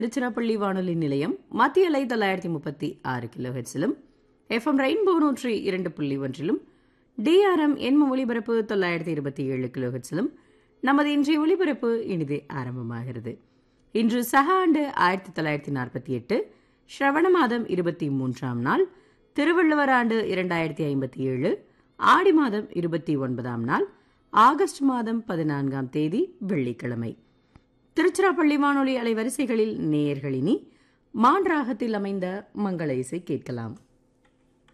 திருச்சிராப்பள்ளி வானொலி நிலையம் மத்திய அலை தொள்ளாயிரத்தி முப்பத்தி ஆறு கிலோ ஹெட்ஸிலும் எஃப்எம் ரெயின்போ நூற்றி இரண்டு புள்ளி ஒன்றிலும் டிஆர்எம் எண்ம ஒலிபரப்பு தொள்ளாயிரத்தி இருபத்தி ஏழு கிலோ ஹெட்ஸிலும் நமது இன்றைய ஒலிபரப்பு இனிதே ஆரம்பமாகிறது இன்று சக ஆண்டு ஆயிரத்தி தொள்ளாயிரத்தி நாற்பத்தி எட்டு ஸ்ரவண மாதம் இருபத்தி மூன்றாம் நாள் திருவள்ளுவர் ஆண்டு இரண்டாயிரத்தி ஐம்பத்தி ஏழு ஆடி மாதம் இருபத்தி ஒன்பதாம் நாள் ஆகஸ்ட் மாதம் பதினான்காம் தேதி வெள்ளிக்கிழமை திருச்சிராப்பள்ளி வானொலி அலைவரிசைகளில் நேயர்களினி மான்றாகத்தில் அமைந்த மங்கள இசை கேட்கலாம்